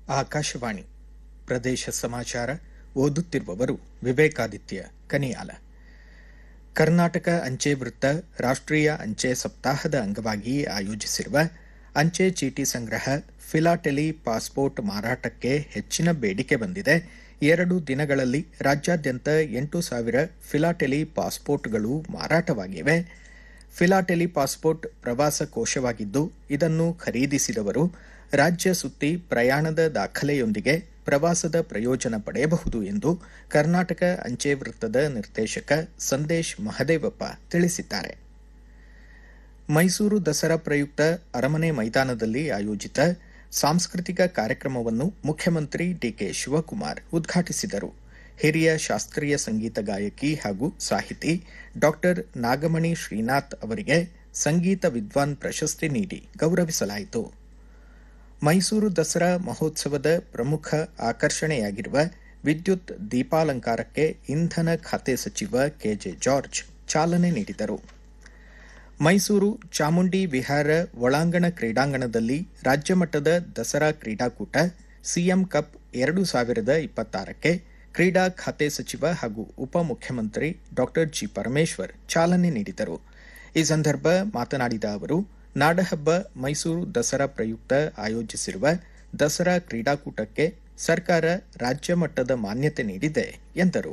ಆಕಾಶವಾಣಿ ಪ್ರದೇಶ ಸಮಾಚಾರ ಓದುತ್ತಿರುವವರು ವಿವೇಕಾದಿತ್ಯ ಕನಿಯಾಲ ಕರ್ನಾಟಕ ಅಂಚೆ ವೃತ್ತ ರಾಷ್ಟ್ರೀಯ ಅಂಚೆ ಸಪ್ತಾಹದ ಅಂಗವಾಗಿ ಆಯೋಜಿಸಿರುವ ಅಂಚೆ ಚೀಟಿ ಸಂಗ್ರಹ ಫಿಲಾಟೆಲಿ ಪಾಸ್ಪೋರ್ಟ್ ಮಾರಾಟಕ್ಕೆ ಹೆಚ್ಚಿನ ಬೇಡಿಕೆ ಬಂದಿದೆ ಎರಡು ದಿನಗಳಲ್ಲಿ ರಾಜ್ಯಾದ್ಯಂತ ಎಂಟು ಸಾವಿರ ಫಿಲಾಟೆಲಿ ಪಾಸ್ಪೋರ್ಟ್ಗಳು ಮಾರಾಟವಾಗಿವೆ ಫಿಲಾಟೆಲಿ ಪಾಸ್ಪೋರ್ಟ್ ಪ್ರವಾಸ ಕೋಶವಾಗಿದ್ದು ಇದನ್ನು ಖರೀದಿಸಿದವರು ರಾಜ್ಯ ಸುತ್ತಿ ಪ್ರಯಾಣದ ದಾಖಲೆಯೊಂದಿಗೆ ಪ್ರವಾಸದ ಪ್ರಯೋಜನ ಪಡೆಯಬಹುದು ಎಂದು ಕರ್ನಾಟಕ ಅಂಚೆ ವೃತ್ತದ ನಿರ್ದೇಶಕ ಸಂದೇಶ್ ಮಹದೇವಪ್ಪ ತಿಳಿಸಿದ್ದಾರೆ ಮೈಸೂರು ದಸರಾ ಪ್ರಯುಕ್ತ ಅರಮನೆ ಮೈದಾನದಲ್ಲಿ ಆಯೋಜಿತ ಸಾಂಸ್ಕೃತಿಕ ಕಾರ್ಯಕ್ರಮವನ್ನು ಮುಖ್ಯಮಂತ್ರಿ ಡಿಕೆ ಶಿವಕುಮಾರ್ ಉದ್ಘಾಟಿಸಿದರು ಹಿರಿಯ ಶಾಸ್ತ್ರೀಯ ಸಂಗೀತ ಗಾಯಕಿ ಹಾಗೂ ಸಾಹಿತಿ ಡಾಕ್ಟರ್ ನಾಗಮಣಿ ಶ್ರೀನಾಥ್ ಅವರಿಗೆ ಸಂಗೀತ ವಿದ್ವಾನ್ ಪ್ರಶಸ್ತಿ ನೀಡಿ ಗೌರವಿಸಲಾಯಿತು ಮೈಸೂರು ದಸರಾ ಮಹೋತ್ಸವದ ಪ್ರಮುಖ ಆಕರ್ಷಣೆಯಾಗಿರುವ ವಿದ್ಯುತ್ ದೀಪಾಲಂಕಾರಕ್ಕೆ ಇಂಧನ ಖಾತೆ ಸಚಿವ ಕೆಜೆ ಜಾರ್ಜ್ ಚಾಲನೆ ನೀಡಿದರು ಮೈಸೂರು ಚಾಮುಂಡಿ ವಿಹಾರ ಒಳಾಂಗಣ ಕ್ರೀಡಾಂಗಣದಲ್ಲಿ ರಾಜ್ಯಮಟ್ಟದ ದಸರಾ ಕ್ರೀಡಾಕೂಟ ಸಿಎಂ ಕಪ್ ಎರಡು ಸಾವಿರದ ಇಪ್ಪತ್ತಾರಕ್ಕೆ ಕ್ರೀಡಾ ಖಾತೆ ಸಚಿವ ಹಾಗೂ ಉಪಮುಖ್ಯಮಂತ್ರಿ ಡಾಕ್ಟರ್ ಜಿ ಪರಮೇಶ್ವರ್ ಚಾಲನೆ ನೀಡಿದರು ಈ ಸಂದರ್ಭ ಮಾತನಾಡಿದ ಅವರು ನಾಡಹಬ್ಬ ಮೈಸೂರು ದಸರಾ ಪ್ರಯುಕ್ತ ಆಯೋಜಿಸಿರುವ ದಸರಾ ಕ್ರೀಡಾಕೂಟಕ್ಕೆ ಸರ್ಕಾರ ರಾಜ್ಯ ಮಟ್ಟದ ಮಾನ್ಯತೆ ನೀಡಿದೆ ಎಂದರು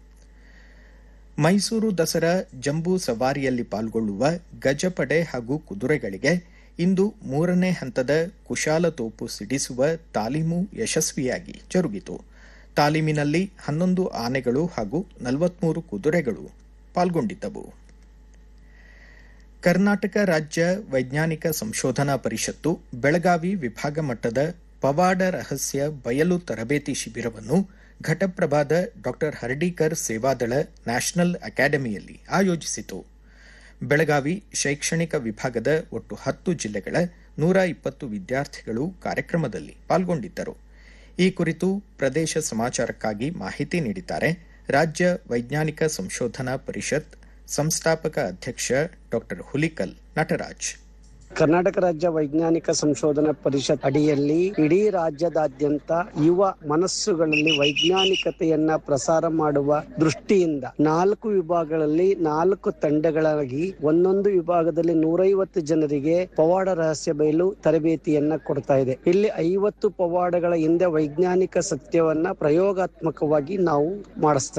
ಮೈಸೂರು ದಸರಾ ಜಂಬೂ ಸವಾರಿಯಲ್ಲಿ ಪಾಲ್ಗೊಳ್ಳುವ ಗಜಪಡೆ ಹಾಗೂ ಕುದುರೆಗಳಿಗೆ ಇಂದು ಮೂರನೇ ಹಂತದ ಕುಶಾಲತೋಪು ಸಿಡಿಸುವ ತಾಲೀಮು ಯಶಸ್ವಿಯಾಗಿ ಜರುಗಿತು ತಾಲೀಮಿನಲ್ಲಿ ಹನ್ನೊಂದು ಆನೆಗಳು ಹಾಗೂ ನಲವತ್ಮೂರು ಕುದುರೆಗಳು ಪಾಲ್ಗೊಂಡಿದ್ದವು ಕರ್ನಾಟಕ ರಾಜ್ಯ ವೈಜ್ಞಾನಿಕ ಸಂಶೋಧನಾ ಪರಿಷತ್ತು ಬೆಳಗಾವಿ ವಿಭಾಗ ಮಟ್ಟದ ಪವಾಡ ರಹಸ್ಯ ಬಯಲು ತರಬೇತಿ ಶಿಬಿರವನ್ನು ಘಟಪ್ರಭಾದ ಡಾಕ್ಟರ್ ಹರ್ಡೀಕರ್ ಸೇವಾದಳ ನ್ಯಾಷನಲ್ ಅಕಾಡೆಮಿಯಲ್ಲಿ ಆಯೋಜಿಸಿತು ಬೆಳಗಾವಿ ಶೈಕ್ಷಣಿಕ ವಿಭಾಗದ ಒಟ್ಟು ಹತ್ತು ಜಿಲ್ಲೆಗಳ ನೂರ ಇಪ್ಪತ್ತು ವಿದ್ಯಾರ್ಥಿಗಳು ಕಾರ್ಯಕ್ರಮದಲ್ಲಿ ಪಾಲ್ಗೊಂಡಿದ್ದರು ಈ ಕುರಿತು ಪ್ರದೇಶ ಸಮಾಚಾರಕ್ಕಾಗಿ ಮಾಹಿತಿ ನೀಡಿದ್ದಾರೆ ರಾಜ್ಯ ವೈಜ್ಞಾನಿಕ ಸಂಶೋಧನಾ ಪರಿಷತ್ ಸಂಸ್ಥಾಪಕ ಅಧ್ಯಕ್ಷ ಡಾಕ್ಟರ್ ಹುಲಿಕಲ್ ನಟರಾಜ್ ಕರ್ನಾಟಕ ರಾಜ್ಯ ವೈಜ್ಞಾನಿಕ ಸಂಶೋಧನಾ ಪರಿಷತ್ ಅಡಿಯಲ್ಲಿ ಇಡೀ ರಾಜ್ಯದಾದ್ಯಂತ ಯುವ ಮನಸ್ಸುಗಳಲ್ಲಿ ವೈಜ್ಞಾನಿಕತೆಯನ್ನ ಪ್ರಸಾರ ಮಾಡುವ ದೃಷ್ಟಿಯಿಂದ ನಾಲ್ಕು ವಿಭಾಗಗಳಲ್ಲಿ ನಾಲ್ಕು ತಂಡಗಳಾಗಿ ಒಂದೊಂದು ವಿಭಾಗದಲ್ಲಿ ನೂರೈವತ್ತು ಜನರಿಗೆ ಪವಾಡ ರಹಸ್ಯ ಬಯಲು ತರಬೇತಿಯನ್ನ ಕೊಡ್ತಾ ಇದೆ ಇಲ್ಲಿ ಐವತ್ತು ಪವಾಡಗಳ ಹಿಂದೆ ವೈಜ್ಞಾನಿಕ ಸತ್ಯವನ್ನ ಪ್ರಯೋಗಾತ್ಮಕವಾಗಿ ನಾವು ಮಾಡಿಸ್ತಾ